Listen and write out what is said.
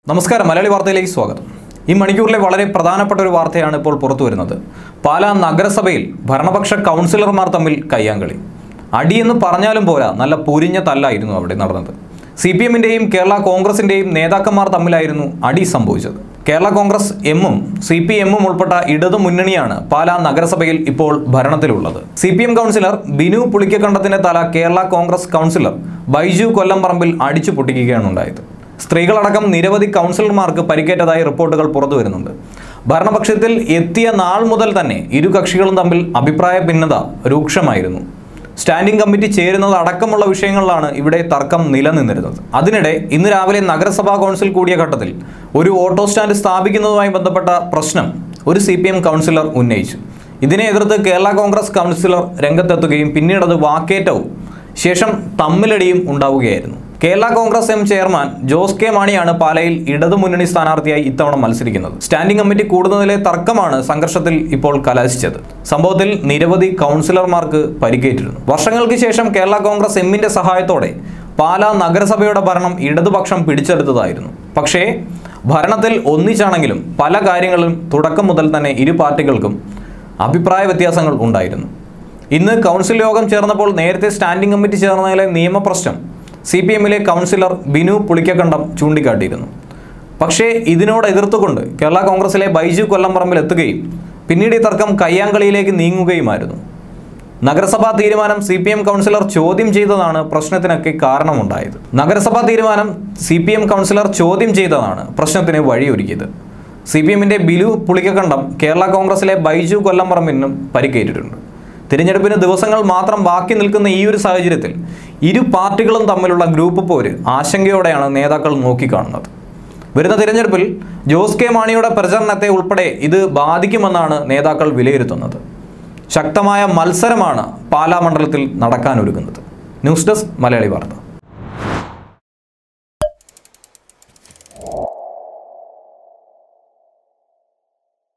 നമസ്കാരം മലയാളി വാർത്തയിലേക്ക് സ്വാഗതം ഈ മണിക്കൂറിലെ വളരെ പ്രധാനപ്പെട്ട ഒരു വാർത്തയാണ് ഇപ്പോൾ പുറത്തു വരുന്നത് പാലാ നഗരസഭയിൽ ഭരണപക്ഷ കൗൺസിലർമാർ തമ്മിൽ കയ്യാങ്കളി അടിയെന്ന് പറഞ്ഞാലും പോരാ നല്ല പൊരിഞ്ഞ തല്ലായിരുന്നു അവിടെ നടന്നത് സി പി എമ്മിൻ്റെയും കേരള കോൺഗ്രസിൻ്റെയും നേതാക്കന്മാർ തമ്മിലായിരുന്നു അടി സംഭവിച്ചത് കേരള കോൺഗ്രസ് എമ്മും സി പി എമ്മും ഉൾപ്പെട്ട ഇടതു മുന്നണിയാണ് പാലാ നഗരസഭയിൽ ഇപ്പോൾ ഭരണത്തിലുള്ളത് C P M councillor Binu പുളിക്കക്കണ്ടത്തിന്റെ തല കേരള കോൺഗ്രസ് കൗൺസിലർ ബൈജു കൊല്ലംപറമ്പിൽ അടിച്ചു പൊട്ടിക്കുകയാണ് ഉണ്ടായത് സ്ത്രീകളടക്കം നിരവധി കൗൺസിലർമാർക്ക് പരിക്കേറ്റതായി റിപ്പോർട്ടുകൾ പുറത്തു വരുന്നുണ്ട് ഭരണപക്ഷത്തിൽ എത്തിയ നാൾ മുതൽ തന്നെ ഇരു കക്ഷികളും തമ്മിൽ അഭിപ്രായ ഭിന്നത രൂക്ഷമായിരുന്നു സ്റ്റാൻഡിംഗ് കമ്മിറ്റി ചേരുന്നത് അടക്കമുള്ള വിഷയങ്ങളിലാണ് ഇവിടെ തർക്കം നിലനിന്നിരുന്നത് അതിനിടെ ഇന്ന് രാവിലെ നഗരസഭാ കൗൺസിൽ കൂടിയ ഘട്ടത്തിൽ ഒരു ഓട്ടോ സ്റ്റാൻഡ് സ്ഥാപിക്കുന്നതുമായി ബന്ധപ്പെട്ട പ്രശ്നം ഒരു സി പി എം കൗൺസിലർ ഉന്നയിച്ചു ഇതിനെ എതിർത്ത് കേരള കോൺഗ്രസ് കൗൺസിലർ രംഗത്തെത്തുകയും പിന്നീട് അത് വാക്കേറ്റവും ശേഷം തമ്മിലടിയും ഉണ്ടാവുകയായിരുന്നു Kerala Congress M chairman Jose K മാണിയാണ് പാലയിൽ ഇടതുമുന്നണി സ്ഥാനാർത്ഥിയായി ഇത്തവണ മത്സരിക്കുന്നത് സ്റ്റാൻഡിംഗ് കമ്മിറ്റി കൂടുന്നതിലെ തർക്കമാണ് സംഘർഷത്തിൽ ഇപ്പോൾ കലാശിച്ചത് സംഭവത്തിൽ നിരവധി കൗൺസിലർമാർക്ക് പരിക്കേറ്റിരുന്നു വർഷങ്ങൾക്ക് ശേഷം കേരള കോൺഗ്രസ് എമ്മിന്റെ സഹായത്തോടെ പാലാ നഗരസഭയുടെ ഭരണം ഇടതുപക്ഷം പിടിച്ചെടുത്തതായിരുന്നു പക്ഷേ ഭരണത്തിൽ ഒന്നിച്ചാണെങ്കിലും പല കാര്യങ്ങളും തുടക്കം മുതൽ തന്നെ ഇരു പാർട്ടികൾക്കും അഭിപ്രായ വ്യത്യാസങ്ങൾ ഉണ്ടായിരുന്നു ഇന്ന് കൗൺസിൽ യോഗം ചേർന്നപ്പോൾ നേരത്തെ സ്റ്റാൻഡിംഗ് കമ്മിറ്റി ചേർന്നതിലെ നിയമപ്രശ്നം സി പി എമ്മിലെ കൗൺസിലർ ബിനു പുളിക്കക്കണ്ടം ചൂണ്ടിക്കാട്ടിയിരുന്നു പക്ഷേ ഇതിനോട് എതിർത്തുകൊണ്ട് കേരള കോൺഗ്രസിലെ ബൈജു കൊല്ലംപറമ്പിൽ എത്തുകയും പിന്നീട് ഈ തർക്കം കയ്യാങ്കളിയിലേക്ക് നീങ്ങുകയുമായിരുന്നു നഗരസഭാ തീരുമാനം സി പി എം കൗൺസിലർ ചോദ്യം ചെയ്തതാണ് പ്രശ്നത്തിനൊക്കെ കാരണമുണ്ടായത് നഗരസഭാ തീരുമാനം സി പി എം കൗൺസിലർ ചോദ്യം ചെയ്തതാണ് പ്രശ്നത്തിന് വഴിയൊരുക്കിയത് സി പി എമ്മിൻ്റെ ബിലു പുളിക്കക്കണ്ടം കേരള കോൺഗ്രസിലെ ബൈജു കൊല്ലംപറമ്പിനും പരിക്കേറ്റിട്ടുണ്ട് തിരഞ്ഞെടുപ്പിന് ദിവസങ്ങൾ മാത്രം ബാക്കി നിൽക്കുന്ന ഈ ഒരു സാഹചര്യത്തിൽ ഇരു പാർട്ടികളും തമ്മിലുള്ള ഗ്രൂപ്പ് പോര് ആശങ്കയോടെയാണ് നേതാക്കൾ നോക്കിക്കാണുന്നത് വരുന്ന തിരഞ്ഞെടുപ്പിൽ ജോസ് കെ മാണിയുടെ പ്രചരണത്തെ ഉൾപ്പെടെ ഇത് ബാധിക്കുമെന്നാണ് നേതാക്കൾ വിലയിരുത്തുന്നത് ശക്തമായ മത്സരമാണ് പാലാ മണ്ഡലത്തിൽ നടക്കാനൊരുങ്ങുന്നത് ന്യൂസ് ഡെസ്ക് മലയാളി വാർത്ത